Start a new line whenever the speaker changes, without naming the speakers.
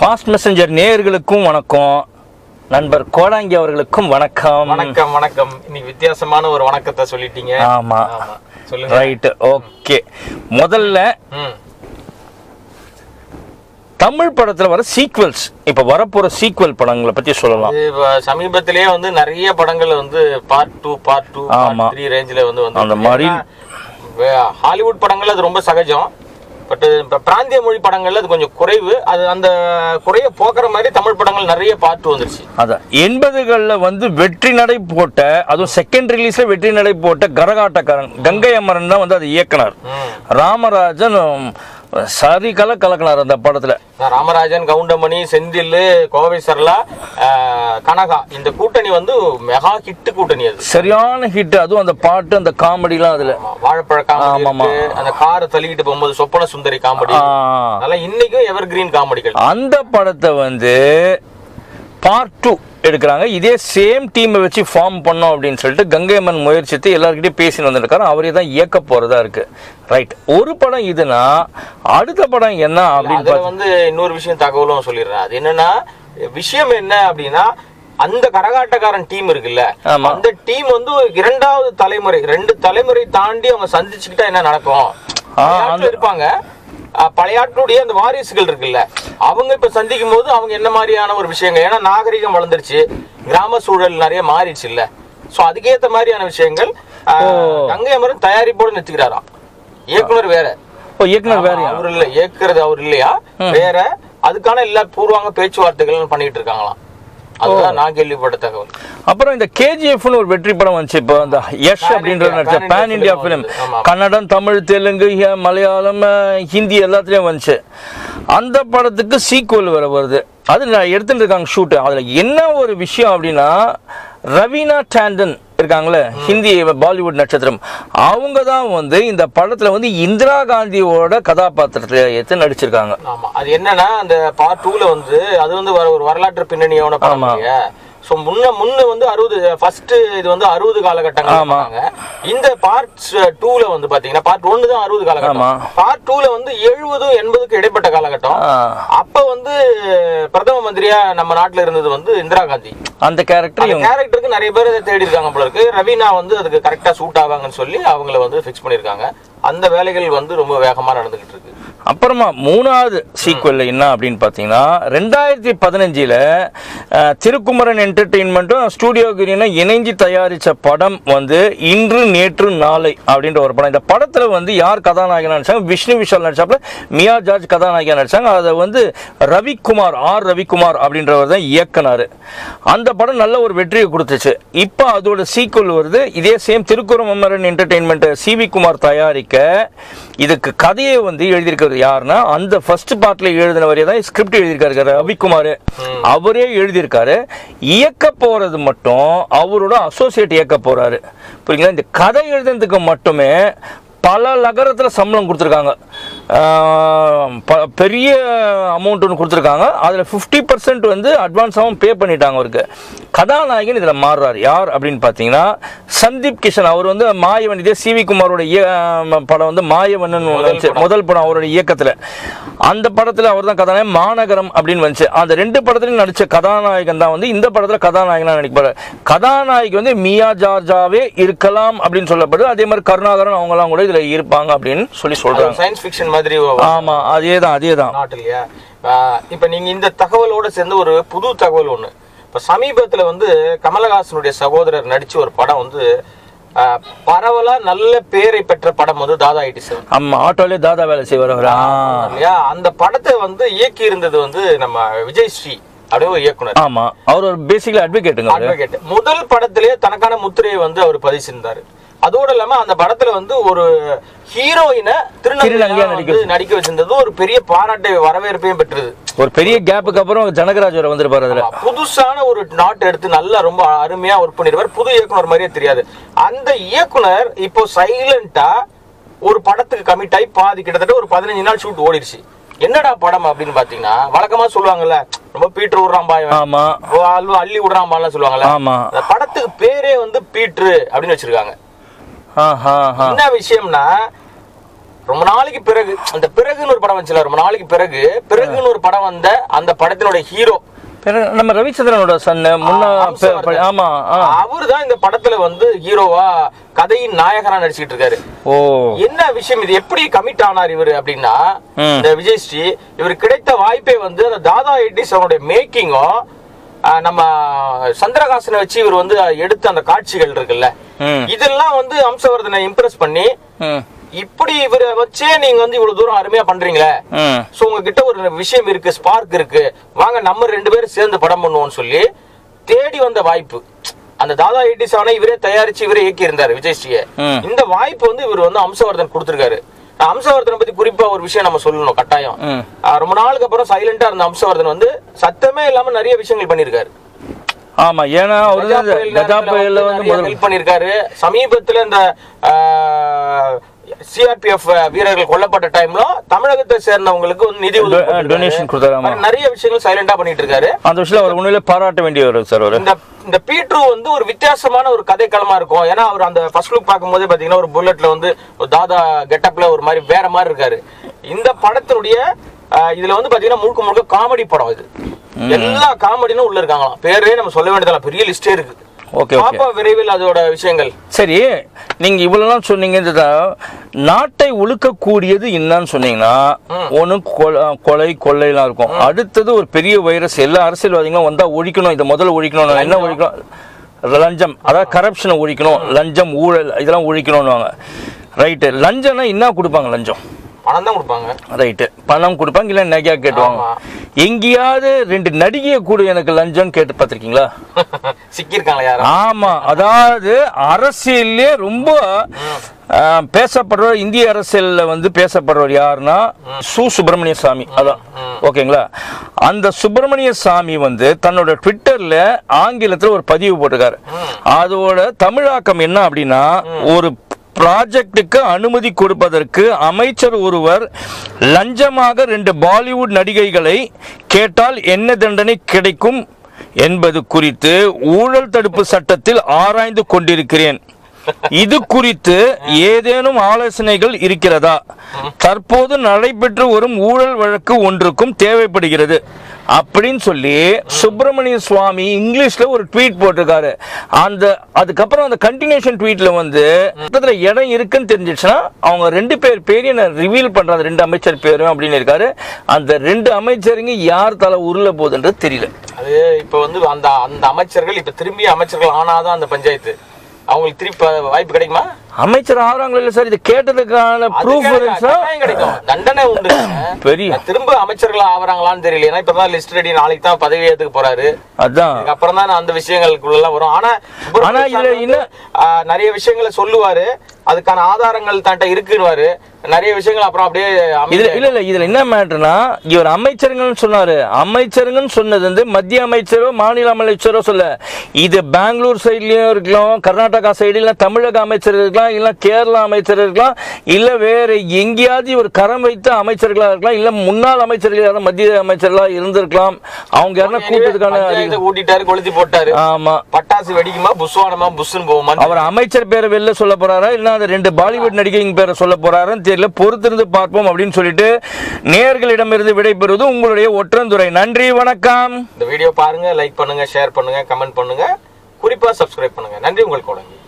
Fast messenger நேயர்களுக்கும் வணக்கம் நண்பர் கோடாங்கி அவர்களுக்கும் வணக்கம்
வணக்கம் வணக்கம் இன்னைக்கு வித்தியாசமான ஒரு வணக்கத்தை சொல்லிட்டீங்க
ஆமா
ஆமா சொல்லுங்க
ரைட் ஓகே முதல்ல
ம்
தமிழ் படத்துல வர சீக்வல்ஸ் இப்ப வரப்போற சீக்வல் படங்களை பத்தி சொல்லலாம்
இது இப்ப சமீபத்திலேயே வந்து நிறைய படங்கள் வந்து பார்ட் டூ பார்ட் டூ
ஆமா.
த்ரீ ரேஞ்சில் வந்து வந்து
அந்த மாதிரி-
ஏன்னா, வே- ஹாலிவுட் படங்கள் அது ரொம்ப சகஜம் பட் இப்ப பிராந்திய மொழி படங்கள்ல அது கொஞ்சம் குறைவு அது அந்த குறைய போக்குற மாதிரி தமிழ் படங்கள் நிறைய பார்ட் வந்துருச்சு
அதான் எண்பதுகள்ல வந்து வெற்றி நடை போட்ட அதுவும் செகண்ட் ரிலீஸ்ல வெற்றி நடை போட்ட கரகாட்டக்காரன் கங்கை அமரன் தான் வந்து அது இயக்குனர்
ம்.
ராமராஜன் உம், சரி கல கலக்கினார் அந்த படத்துல
ராமராஜன் கவுண்டமணி செந்தில் கோவை சரளா ஆஹ், கனகா இந்த கூட்டணி வந்து மெகா ஹிட் கூட்டணி அது
சரியான ஹிட் அதுவும் அந்த பாட்டு அந்த காமெடிலாம் அதுல
ஆமா, வாழைப்பழ காமெடி
ஆமாமா.
இருக்கு. அந்த காரை தள்ளிக்கிட்டு போகும்போது சொப்பன சுந்தரி காமெடி
ஆ.
அதெல்லாம் இன்னைக்கும் எவர் கிரீன் காமெடிகள்
அந்த படத்தை வந்து பார்ட் டூ எடுக்கிறாங்க இதே சேம் டீமை வச்சு ஃபார்ம் பண்ணோம் அப்படின்னு சொல்லிட்டு கங்கையம்மன் முயற்சித்து எல்லாருக்கிட்டையும் பேசின்னு வந்திருக்காரு அவரே தான் இயக்க போறதா இருக்கு ரைட் ஒரு படம் இதுனா அடுத்த படம் என்ன அப்படின்னு
அதுல
பார்த்து
வந்து இன்னொரு விஷயம் தகவலும் சொல்லிடுறேன் அது என்னன்னா விஷயம் என்ன அப்படின்னா அந்த கரகாட்டக்காரன் டீம் இருக்குல்ல
ஆமா.
அந்த டீம் வந்து ஒரு இரண்டாவது தலைமுறை ரெண்டு தலைமுறை தாண்டி அவங்க சந்திச்சுக்கிட்டா என்ன நடக்கும்
ஆ,
பழைய ஆட்கள்
அந்த-
இருப்பாங்க அஹ், பழைய ஆட்களுடைய அந்த வாரிசுகள் இருக்குல்ல அவங்க இப்ப சந்திக்கும் போது அவங்க என்ன மாதிரியான ஒரு விஷயங்கள் ஏன்னா நாகரிகம் வளர்ந்துருச்சு கிராம சூழல் நிறைய மாறிடுச்சு இல்ல சோ அதுக்கேத்த மாதிரியான விஷயங்கள் அஹ்,
ஓ.
கங்கை அமரன் தயாரிப்போடு நிறுத்திக்கிறாராம் இயக்குனர் வேற
ஓ இயக்குனர் வேறையா
அவர் இல்ல இயக்குறது அவர் இல்லையா வேற அதுக்கான எல்லா பூர்வாங்க பேச்சுவார்த்தைகள் பண்ணிட்டு இருக்காங்களாம் அதுதான் நான் கேள்விப்பட்ட தகவல்
அப்புறம் இந்த கேஜிஎஃப்னு ஒரு வெற்றி படம் வந்துச்சு இப்போ அந்த யஷ்
Pan
அப்படின்ற
India-
நடிச்ச
Pan
pan
India
India
film
film
வந்து, ஆமா.
கன்னடம் தமிழ் தெலுங்கு ஹ- மலையாளம் அஹ், ஹிந்தி எல்லாத்துலயும் வந்துச்சு அந்த படத்துக்கு சீக்குவல் வர வருது அது நான் எடுத்துட்டு இருக்காங்க ஷூட் அதுல என்ன ஒரு விஷயம் அப்படின்னா ரவீனா டாண்டன் இருக்காங்களே ஹிந்தி பாலிவுட் நட்சத்திரம் அவங்க தான் வந்து இந்த படத்துல வந்து இந்திரா காந்தியோட கதாபாத்திரத்துல எடுத்து நடிச்சிருக்காங்க
ஆமா அது என்னன்னா அந்த பார்ட் டூல வந்து அது வந்து வர ஒரு வரலாற்று பின்னணியோட படம்
ஆமா.
இல்லையா சோ முன்ன முன்ன வந்து அறுபது ஃபர்ஸ்ட் இது வந்து அறுபது காலகட்டங்கள்
ஆமா.
பண்ணாங்க. இந்த பார்ட் டூல வந்து பாத்தீங்கன்னா பார்ட் ஒன்னு தான் அறுபது
ஆமா.
காலகட்டம் பார்ட் டூல வந்து எழுபதும் எண்பதுக்கு இடைப்பட்ட காலகட்டம்
ஆ.
அப்ப வந்து பிரதம மந்திரியா நம்ம நாட்டுல இருந்தது வந்து இந்திரா காந்தி
அந்த கேரக்டர்
அந்த
இவங்க
கேரக்டருக்கு நிறைய பேர் தேடி இருக்காங்க போல இருக்கு ரவீனா வந்து அதுக்கு கரெக்டா சூட் ஆவாங்கன்னு சொல்லி அவங்கள வந்து ஃபிக்ஸ் பண்ணிருக்காங்க அந்த வேலைகள் வந்து ரொம்ப வேகமா நடந்துகிட்டு இருக்கு
அப்புறமா மூணாவது சீக்வல் என்ன அப்படின்னு பார்த்தீங்கன்னா ரெண்டாயிரத்தி பதினஞ்சில் திருக்குமரன் என்டர்டெயின்மெண்ட்டும் ஸ்டூடியோ கிரீனும் இணைஞ்சு தயாரித்த படம் வந்து இன்று நேற்று நாளை அப்படின்ற ஒரு படம் இந்த படத்தில் வந்து யார் கதாநாயகனா நடிச்சாங்க விஷ்ணு விஷால் நடிச்சாப்புல மியா ஜார்ஜ் கதாநாயகா நடிச்சாங்க அதை வந்து ரவிக்குமார் ஆர் ரவிக்குமார் அப்படின்றவர் தான் இயக்குனார் அந்த படம் நல்ல ஒரு வெற்றியை கொடுத்துச்சு இப்போ அதோட சீக்வல் வருது இதே same Thirukumaran entertainment C V Kumar தயாரிக்க இதுக்கு கதையை வந்து எழுதியிருக்கிறது யாருன்னா அந்த ஃபர்ஸ்ட் பார்ட்ல எழுதினவரே தான் ஸ்கிரிப்ட் எழுதியிருக்காரு ரவிக்குமார் அவரே எழுதியிருக்காரு இயக்க போறது மட்டும் அவரோட அசோசியேட் இயக்க போறாரு புரியுங்களா இந்த கதை எழுதுனதுக்கு மட்டுமே பல நகரத்தில் சம்பளம் கொடுத்துருக்காங்க ஆஹ் ப- பெரிய அமௌண்ட் ஒன்று கொடுத்துருக்காங்க அதில் ஃபிஃப்டி பர்சன்ட் வந்து அட்வான்ஸாகவும் பே பண்ணிட்டாங்க அவருக்கு கதாநாயகன் இதில் மாறுறார் யார் அப்படின்னு பார்த்தீங்கன்னா சந்தீப் கிஷன் அவர் வந்து மாயவன் இதே சி வி குமாரோட இய- ஆஹ் படம் வந்து மாயவன் வந்துச்சு முதல் படம் அவரோட இயக்கத்தில் அந்த படத்தில் அவர் தான் கதாநாயகன் மாநகரம் அப்படின்னு வந்துச்சு அந்த ரெண்டு படத்துலையும் நடித்த கதாநாயகன் தான் வந்து இந்த படத்தில் கதாநாயகனாக நடிப்பார் கதாநாயகி வந்து மியா ஜார்ஜாவே இருக்கலாம் அப்படின்னு சொல்லப்படுது அதே மாதிரி கருணாகரன் அவங்கலாம் கூட இதில் இருப்பாங்க அப்படின்னு சொல்லி சொல்கிறாங்க
சயின்ஸ் ஃபிக்ஷன் மாதிரி ஒரு
ஆமா அதே தான் அதே தான்
நாட்டு இல்லையா ஆஹ் இப்ப நீங்க இந்த தகவலோட சேர்ந்து ஒரு புது தகவல் ஒண்ணு இப்ப சமீபத்துல வந்து கமலஹாசனுடைய சகோதரர் நடிச்ச ஒரு படம் வந்து ஆஹ் பரவலா நல்ல பேரை பெற்ற படம் வந்து தாதா ஐடி செவன்
ஆமா ஆட்டோலே தாதா வேலை செய்வார் அவர் ஆ.
இல்லையா அந்த படத்தை வந்து இயக்கி இருந்தது வந்து நம்ம விஜய் ஸ்ரீ அப்படியே ஒரு இயக்குனர்
ஆமா அவர் ஒரு பேசிக்கலி அட்வொகேட்டுங்க அவரு
அட்வொகேட் முதல் படத்திலேயே தனக்கான முத்திரையை வந்து அவர் பதிவு செஞ்சாரு அதோட இல்லாம அந்த படத்துல வந்து ஒரு ஹீரோயினை
திருநங்கையா
திருநங்கையா
நடிக்க
வந்து நடிக்க வச்சிருந்தது ஒரு பெரிய பாராட்டை வரவேற்பையும் பெற்றது
ஒரு பெரிய கேப்புக்கு அப்புறம் ஜனகராஜ் வர வந்திருப்பாரு அதுல
புதுசான ஒரு நாட் எடுத்து நல்லா ரொம்ப அருமையா ஒர்க் பண்ணிருப்பார் புது இயக்குனர் மாதிரியே தெரியாது அந்த இயக்குனர் இப்போ சைலண்டா ஒரு படத்துக்கு கமிட் ஆகி பாதி கிட்டத்தட்ட ஒரு பதினஞ்சு நாள் ஷூட் ஓடிடுச்சு என்னடா படம் அப்படின்னு பாத்தீங்கன்னா வழக்கமா சொல்லுவாங்கல்ல ரொம்ப பீட்டர் விடுறான் பாய்
ஆமா
அள்ளி அள்ளி விடுறான் பாய்லாம் சொல்லுவாங்கல்ல
ஆமா
அந்த படத்துக்கு பேரே வந்து பீட்ரு அப்படின்னு வச்சிருக்காங்க
ஆஹா ஆஹா
என்ன விஷயம்னா ரொம்ப நாளைக்கு பிறகு அந்த பிறகுன்னு ஒரு படம் வந்துச்சுல ரொம்ப நாளைக்கு பிறகு பிறகுன்னு ஒரு படம் வந்த அந்த படத்தினுடைய ஹீரோ
பிற- நம்ம ரவிச்சந்திரனோட சன்னு முன்ன ப- ப- ஆமா ஆ.
அவரு தான் இந்த படத்துல வந்து ஹீரோவா கதையின் நாயகனா நடிச்சிட்டு இருக்காரு
ஓ
என்ன விஷயம் இது எப்படி கமிட் ஆனார் இவரு அப்படின்னா
ம்.
இந்த விஜய் ஸ்ரீ இவர் கிடைத்த வாய்ப்பே வந்து அந்த தாதா எட்டிஸ் அவனுடைய மேக்கிங்கும் நம்ம சந்திரகாசனை வச்சு இவர் வந்து எடுத்த அந்த காட்சிகள் இருக்குல்ல
ம்
இதெல்லாம் வந்து அம்சவர்தனை இம்ப்ரெஸ் பண்ணி
ம்
இப்படி இவரை வச்சே நீங்க வந்து இவ்வளவு தூரம் அருமையா பண்றீங்களே
ம்
சோ உங்ககிட்ட ஒரு விஷயம் இருக்கு ஸ்பார்க் இருக்கு வாங்க நம்ம ரெண்டு பேரும் சேர்ந்து படம் பண்ணுவோம்னு சொல்லி தேடி வந்த வாய்ப்பு அந்த தாதா எயிட்டி செவனை இவரே தயாரிச்சு இவரே இயக்கி இருந்தாரு விஜய் ஸ்ரீய
ம்.
இந்த வாய்ப்பு வந்து இவர் வந்து அம்சவர்தன் கொடுத்திருக்காரு அம்சவர்தனை பத்தி குறிப்பா ஒரு விஷயம் நம்ம சொல்லணும் கட்டாயம்
ம்.
ஆஹ் ரொம்ப நாளுக்கு அப்புறம் சைலண்டா இருந்த அம்சவர்தன் வந்து சத்தமே இல்லாம நிறைய விஷயங்கள் பண்ணிருக்காரு
ஆமா ஏன்னா அவரு வந்து கஜா புயல்ல வந்து முதல்
ஹெல்ப் பண்ணிருக்காரு சமீபத்துல இந்த சிஆர்பிஎஃப் வீரர்கள் கொல்லப்பட்ட டைம்ல தமிழகத்தை சேர்ந்தவங்களுக்கு வந்து நிதி உதவி
Do-
பண்ணிருக்காரு.
donation கொடுத்தாரு, ஆமா.
மாதிரி நிறைய விஷயங்கள் சைலண்டா பண்ணிட்டு இருக்காரு
அந்த விஷயத்துல அவர் உண்மையிலே பாராட்ட வேண்டியவர் சார் அவரு
இந்த இந்த பீட்ரு வந்து ஒரு வித்தியாசமான ஒரு கதைக்களமா இருக்கும் ஏன்னா அவர் அந்த ஃபர்ஸ்ட் லுக் பார்க்கும்போது பாத்தீங்கன்னா ஒரு புல்லட்ல வந்து ஒரு தாதா கெட்டப்ல ஒரு மாதிரி வேற மாதிரி இருக்காரு இந்த படத்தினுடைய ஆஹ், இதுல வந்து பாத்தீங்கன்னா முழுக்க முழுக்க காமெடி படம் இது எல்லா காமெடினும் உள்ள இருக்காங்களாம் பேரே நம்ம சொல்ல வேண்டியதெல்லாம் பெரிய லிஸ்டே இருக்கு
ஓகே ஓகே
பாப்பா விரைவில் அதோட விஷயங்கள்
சரி நீங்க இவ்வளவுலாம் சொன்னீங்க இந்த நாட்டை ஒழுக்கக்கூடியது என்னன்னு சொன்னீங்கன்னா ஒண்ணு கொ- கொலை கொள்ளைலாம் இருக்கும் அடுத்தது ஒரு பெரிய வைரஸ் எல்லா அரசியல்வாதிகளும் வந்தா ஒழிக்கணும் இதை முதல்ல ஒழிக்கணும் என்ன ஒழிக்கணும் லஞ்சம் அதாவது கரப்ஷனை ஒழிக்கணும் லஞ்சம் ஊழல் இதெல்லாம் ஒழிக்கணும்னுவாங்க ரைட்டு லஞ்சம்னா என்ன கொடுப்பாங்க லஞ்சம்
பணம் தான் கொடுப்பாங்க
ரைட்டு பணம் கொடுப்பாங்க இல்லை நகையா கேட்டுவாங்க
ஆமா.
எங்கேயாவது ரெண்டு நடிகையை கூட எனக்கு லஞ்சம் கேட்டு பார்த்திருக்கீங்களா
சிக்கியிருக்காங்களா யாரும்
ஆமா அதாவது அரசியல்லே ரொம்ப ஆஹ், பேசப்படுறவர் இந்திய அரசியல்ல வந்து பேசப்படுறவர் யாருன்னா சு சுப்பிரமணிய சாமி அதான் ஓகேங்களா அந்த சுப்பிரமணிய சாமி வந்து தன்னோட ட்விட்டர்ல ஆங்கிலத்துல ஒரு பதிவு போட்டிருக்காரு அதோட தமிழாக்கம் என்ன அப்படின்னா ஒரு ப்ராஜெக்டுக்கு அனுமதி கொடுப்பதற்கு அமைச்சர் ஒருவர் லஞ்சமாக ரெண்டு பாலிவுட் நடிகைகளை கேட்டால் என்ன தண்டனை கிடைக்கும் என்பது குறித்து ஊழல் தடுப்பு சட்டத்தில் ஆராய்ந்து கொண்டிருக்கிறேன் இது குறித்து ஏதேனும் ஆலோசனைகள் இருக்கிறதா தற்போது நடைபெற்று வரும் ஊழல் வழக்கு ஒன்றுக்கும் தேவைப்படுகிறது அப்படின்னு சொல்லி சுப்பிரமணிய சுவாமி இங்கிலீஷ்ல ஒரு ட்வீட் போட்டிருக்காரு அந்த அதுக்கப்புறம் அந்த கண்டினியூஷன் ட்வீட்ல வந்து பக்கத்துல இடம் இருக்குன்னு தெரிஞ்சிச்சுன்னா அவங்க ரெண்டு பேர் பேரையும் நான் ரிவீல் பண்றேன் அந்த ரெண்டு அமைச்சர் பேரும் அப்படின்னு இருக்காரு அந்த ரெண்டு அமைச்சருங்க யார் தலை உருள போகுதுன்றது தெரியல
அது இப்ப வந்து அந்த அந்த அமைச்சர்கள் இப்ப திரும்பி அமைச்சர்கள் ஆனாதான் அந்த பஞ்சாயத்து அவங்களுக்கு திருப்பி வாய்ப்பு கிடைக்குமா
அமைச்சர் ஆறாங்களோ இல்ல சார் இது கேட்டதுக்கான
அது
ப்ரூஃப்
கிடைக்கும்,
இருந்துச்சா
கட்டாயம் கிடைக்கும் தண்டனை உண்டு
பெரிய
திரும்ப அமைச்சர்கள் ஆவறாங்களான்னு தெரியல ஏன்னா இப்பதான் லிஸ்ட் ரெடி நாளைக்கு தான் பதவி ஏத்துக்க போறாரு
அதான்
அப்புறம் தான் அந்த விஷயங்களுக்குள்ள எல்லாம் வரும் ஆனா
ஆனா இதுல
சுப்பிரமணிய
இன்னும்
சாமி வந்து, ஆ, நிறைய விஷயங்களை சொல்லுவாரு அதுக்கான ஆதாரங்கள் தன்ட்ட இருக்குன்னு நிறைய விஷயங்கள் அப்புறம் அப்படியே
இதுல
அமைதியா
இல்ல இல்ல இதுல என்ன மேட்டர்னா இவர் அமைச்சருங்கன்னு சொன்னாரு அமைச்சருங்கன்னு சொன்னது வந்து மத்திய அமைச்சரோ மாநில அமைச்சரோ சொல்ல இது பெங்களூர் சைட்லயும் இருக்கலாம் கர்நாடகா சைடு இல்ல தமிழக அமைச்சர் இருக்கலாம் இல்ல கேரளா அமைச்சர் இருக்கலாம் இல்ல வேற எங்கேயாவது இவர் கரம் வைத்த அமைச்சர்களா இருக்கலாம் இல்ல முன்னாள் அமைச்சர்கள் யாரும் மத்திய அமைச்சர்களா இருந்திருக்கலாம் அவங்க யாரும் கூட்டத்துக்கான
பஞ்சாயத்தை
அறிவு-
கூட்டிட்டாரு கொளுத்தி போட்டாரு
ஆமா
பட்டாசு வெடிக்குமா புஸ்வானமா புஷ்ன்னு போகுமா
அவர் அமைச்சர் பேரை வெளில சொல்ல போறாரா இல்ல அந்த ரெண்டு பாலிவுட் நடிகைங்க பேரை சொல்ல போறாரான்னு தெரியல பொறுத்திருந்து பார்ப்போம் அப்படின்னு சொல்லிட்டு நேர்களிடமிருந்து விடைபெறுவது உங்களுடைய ஒற்றந்துரை நன்றி வணக்கம்
இந்த வீடியோ பாருங்க லைக் பண்ணுங்க ஷேர் பண்ணுங்க கமெண்ட் பண்ணுங்க குறிப்பா சப்ஸ்கிரைப் பண்ணுங்க நன்றி உங்களுக்கு உடனே